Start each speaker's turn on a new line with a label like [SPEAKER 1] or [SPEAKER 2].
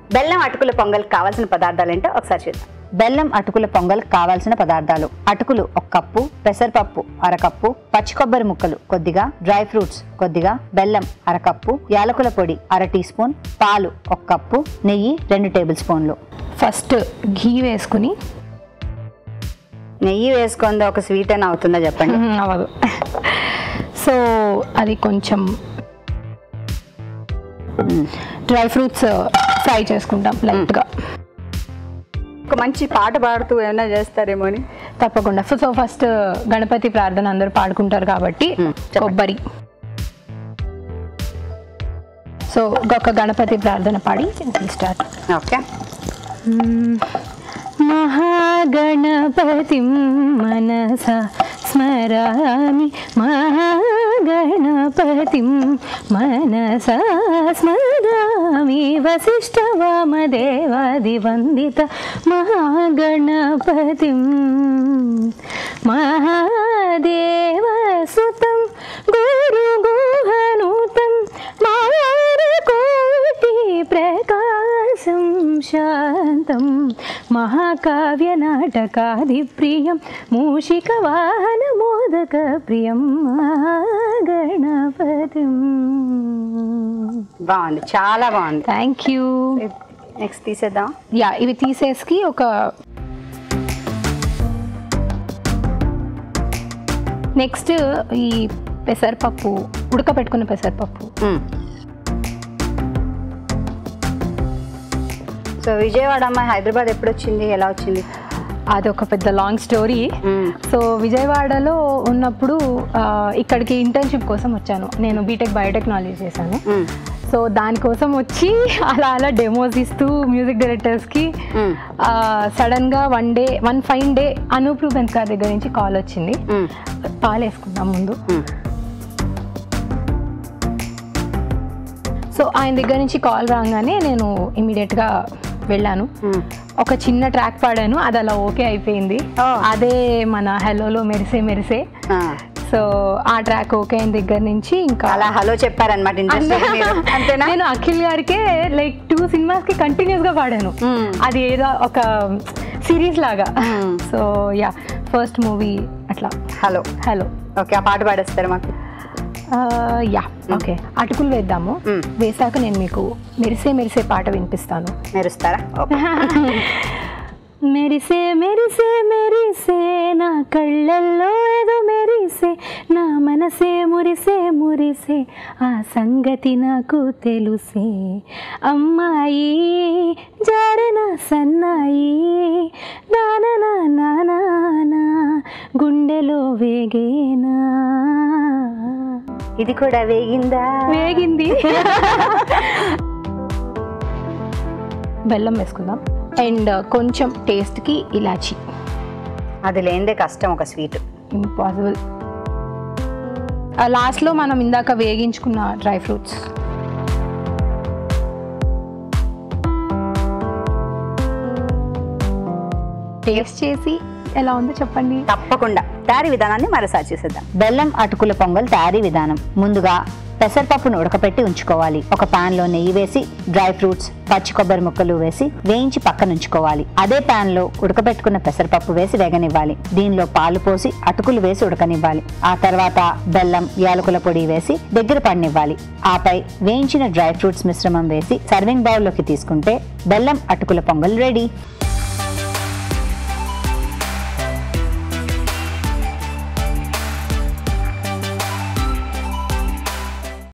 [SPEAKER 1] బెల్లం అటుకుల పొంగల్ కావాల్సిన పదార్థాలు ఏంటో ఒకసారి చూద్దాం బెల్లం అటుకుల పొంగల్ కావాల్సిన పదార్థాలు అటుకులు ఒక కప్పు పెసరపప్పు అరకప్పు పచ్చి కొబ్బరి ముక్కలు కొద్దిగా డ్రై ఫ్రూట్స్ కొద్దిగా బెల్లం అరకప్పు యాలకుల పొడి అర టీ స్పూన్ పాలు ఒక కప్పు నెయ్యి రెండు టేబుల్ స్పూన్లు
[SPEAKER 2] ఫస్ట్ ఘీ వేసుకుని
[SPEAKER 1] నెయ్యి వేసుకుంది ఒక స్వీట్ అని అవుతుందా చెప్పండి
[SPEAKER 2] మ్మ్, అవ్వదు సో అది కొంచెం డ్రై ఫ్రూట్స్ ఫ్రై చేసుకుంటాం లైట్గా
[SPEAKER 1] ఒక మంచి పాట పాడుతూ ఏమైనా చేస్తారేమో అని
[SPEAKER 2] తప్పకుండా సో ఫస్ట్ గణపతి ప్రార్థన అందరూ పాడుకుంటారు కాబట్టి
[SPEAKER 1] మ్మ్, చెప్పండి.
[SPEAKER 2] కొబ్బరి సో ఒక గణపతి ప్రార్థన పాడి స్టార్ట్
[SPEAKER 1] ఓకే
[SPEAKER 2] महागणपतिं मनसा स्मरामि महागणपतिं मनसा स्मरामि वसिष्ठवामदेवादिवन्दित महागणपतिं महादेवसुतं गुरुगुहनुतं मारकोटि प्रकाशं शान्तं महाकाव्यनाटकादिप्रियं मूषिकवाहनमोदकप्रियं गणपतिं
[SPEAKER 1] బాగుంది చాలా బాగుంది
[SPEAKER 2] థ్యాంక్ యూ
[SPEAKER 1] నెక్స్ట్ తీసేద్దాం
[SPEAKER 2] యా ఇవి తీసేసి ఒక నెక్స్ట్ ఈ పెసరపప్పు ఉడకబెట్టుకున్న పెసరపప్పు
[SPEAKER 1] మ్మ్. సో విజయవాడ అమ్మాయి హైదరాబాద్ ఎప్పుడు వచ్చింది ఎలా వచ్చింది
[SPEAKER 2] అది ఒక పెద్ద లాంగ్ స్టోరీ
[SPEAKER 1] మ్మ్.
[SPEAKER 2] సో విజయవాడలో ఉన్నప్పుడు ఆ, ఇక్కడికి ఇంటర్న్షిప్ కోసం వచ్చాను నేను బీటెక్ బయోటెక్నాలజీ చేశాను
[SPEAKER 1] మ్మ్.
[SPEAKER 2] సో దానికోసం వచ్చి అలా అలా డెమోస్ ఇస్తూ మ్యూజిక్ డైరెక్టర్స్కి
[SPEAKER 1] మ్మ్.
[SPEAKER 2] సడన్గా one day one fine day Anup Rubens గారి దగ్గర నుంచి కాల్ వచ్చింది
[SPEAKER 1] మ్మ్.
[SPEAKER 2] పాలు వేసుకుందాం ముందు
[SPEAKER 1] మ్మ్.
[SPEAKER 2] సో ఆయన దగ్గర నుంచి కాల్ రాగానే నేను ఇమీడియట్గా వెళ్ళాను
[SPEAKER 1] మ్మ్.
[SPEAKER 2] ఒక చిన్న ట్రాక్ పాడాను అది అలా ఓకే అయిపోయింది
[SPEAKER 1] Oh.
[SPEAKER 2] అదే మన హెలోలో మెరిసే మెరిసే
[SPEAKER 1] ఆ.
[SPEAKER 2] సో ఆ ట్రాక్ ఓకే అయిన దగ్గర నుంచి ఇంకా
[SPEAKER 1] అలా హలో చెప్పారనమాట ఇంట్రెస్ట్ మీరు అంతేనా
[SPEAKER 2] నేను అఖిల్ గారికే లైక్ టూ సినిమాస్ కి కంటిన్యూస్ గా పాడాను
[SPEAKER 1] మ్మ్.
[SPEAKER 2] అది ఏదో ఒక సిరీస్ లాగా
[SPEAKER 1] మ్మ్.
[SPEAKER 2] సో యా ఫస్ట్ మూవీ అట్లా
[SPEAKER 1] హలో
[SPEAKER 2] హలో
[SPEAKER 1] ఓకే ఆ పాట పాడేస్తారు మాకు
[SPEAKER 2] యా ఓకే అటుకులు వేద్దాము
[SPEAKER 1] మ్మ్.
[SPEAKER 2] వేసాక నేను మీకు మెరిసే మెరిసే పాట వినిపిస్తాను
[SPEAKER 1] మెరుస్తారా ఓకే
[SPEAKER 2] మెరిసే మెరిసే మెరిసే నా కళ్ళల్లో ఏదో మెరిసే నా మనసే మురిసే మురిసే ఆ సంగతి నాకు తెలుసే అమ్మాయి జారన సన్నాయి నానా నానా గుండెలో వేగేనా
[SPEAKER 1] ఇది కూడా వేగిందా
[SPEAKER 2] వేగింది బెల్లం వేసుకుందాం అండ్ కొంచెం టేస్ట్కి ఇలాచి
[SPEAKER 1] అది లేనిదే కష్టం ఒక స్వీట్
[SPEAKER 2] ఇంపాసిబుల్ లాస్ట్లో మనం ఇందాక వేగించుకున్న డ్రై ఫ్రూట్స్ టేస్ట్ చేసి ఎలా ఉందో చెప్పండి
[SPEAKER 1] తప్పకుండా తయారీ విధానాన్ని మరోసారి చూసేద్దాం బెల్లం అటుకుల పొంగల్ తయారీ విధానం ముందుగా పెసరపప్పును ఉడకపెట్టి ఉంచుకోవాలి ఒక పాన్ లో నెయ్యి వేసి డ్రై ఫ్రూట్స్ పచ్చి కొబ్బరి ముక్కలు వేసి వేయించి పక్కన ఉంచుకోవాలి అదే పాన్ లో ఉడకబెట్టుకున్న పెసరపప్పు వేసి వేగనివ్వాలి దీనిలో పాలు పోసి అటుకులు వేసి ఉడకనివ్వాలి ఆ తర్వాత బెల్లం యాలకుల పొడి వేసి దగ్గర పడినివ్వాలి ఆపై వేయించిన డ్రై ఫ్రూట్స్ మిశ్రమం వేసి సర్వింగ్ బౌల్లోకి తీసుకుంటే బెల్లం అటుకుల పొంగల్ రెడీ